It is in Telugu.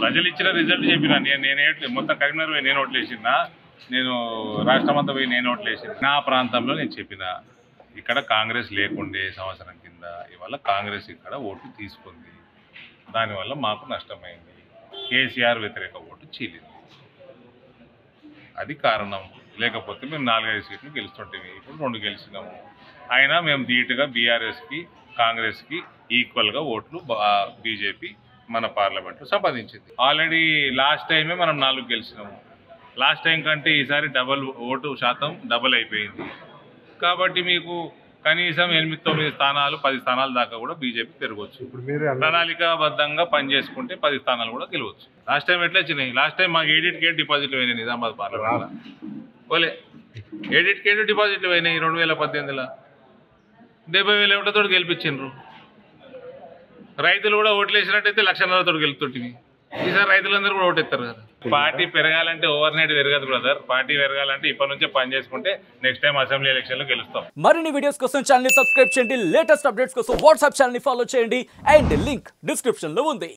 ప్రజలు ఇచ్చిన రిజల్ట్ చెప్పిన నేను నేను ఏట్- మొత్తం కరీంనగర్ పోయి నేను ఓట్లు వేసిన నేను రాష్ట్రం అంతా పోయి నేను ఓట్లు వేసిన నా ప్రాంతంలో నేను చెప్పిన ఇక్కడ కాంగ్రెస్ లేకుండే సంవత్సరం కింద ఇవాళ కాంగ్రెస్ ఇక్కడ ఓటు తీసుకుంది దానివల్ల మాకు నష్టమైంది కేసీఆర్ వ్యతిరేక ఓటు చీలింది అది కారణం లేకపోతే మేము నాలుగైదు సీట్లు గెలుస్తుంటేవి ఇప్పుడు రెండు గెలిచినాము అయినా మేము ధీటుగా బీఆర్ఎస్కి కాంగ్రెస్కి ఈక్వల్గా ఓట్లు బీజేపీ మన పార్లమెంట్లో సంపాదించింది ఆల్రెడీ లాస్ట్ టైమే మనం నాలుగు గెలిచినాము లాస్ట్ టైం కంటే ఈసారి డబల్ ఓటు శాతం డబల్ అయిపోయింది కాబట్టి మీకు కనీసం ఎనిమిది తొమ్మిది స్థానాలు పది స్థానాల దాకా కూడా బీజేపీ పెరగవచ్చు ఇప్పుడు మీరే అన్నారు ప్రణాళికాబద్ధంగా పనిచేసుకుంటే పది స్థానాలు కూడా గెలవచ్చు లాస్ట్ టైం ఎట్లా వచ్చినాయి లాస్ట్ టైం మాకు ఎయిట్ కేట్ డిపాజిట్లు పోయినాయి నిజామాబాద్ పార్లమెంట్లో ఓలే ఎయిట్ కేట్ డిపాజిట్లు పోయినాయి రెండు వేల పద్దెనిమిదిలో డెబ్బై వేల ఒకటితో గెలిపించిండ్రు రైతులు కూడా ఓట్లు వేసినట్టయితే లక్షన్నరతో గెలుతుంటివి ఈసారి రైతులందరూ కూడా ఓటెత్తారు కదా పార్టీ పెరగాలంటే ఓవర్ నైట్ పెరగదు బ్రదర్ పార్టీ పెరగాలంటే ఇప్పటి నుంచే పని చేసుకుంటే నెక్స్ట్ టైం అసెంబ్లీ ఎలక్షన్లో గెలుస్తాం మరిన్ని వీడియోస్ కోసం ఛానల్ సబ్స్క్రైబ్ చేయండి లేటెస్ట్ అప్డేట్స్ కోసం వాట్సాప్ ఛానల్ ఫాలో చేయండి అండ్ లింక్ డిస్క్రిప్షన్ లో ఉంది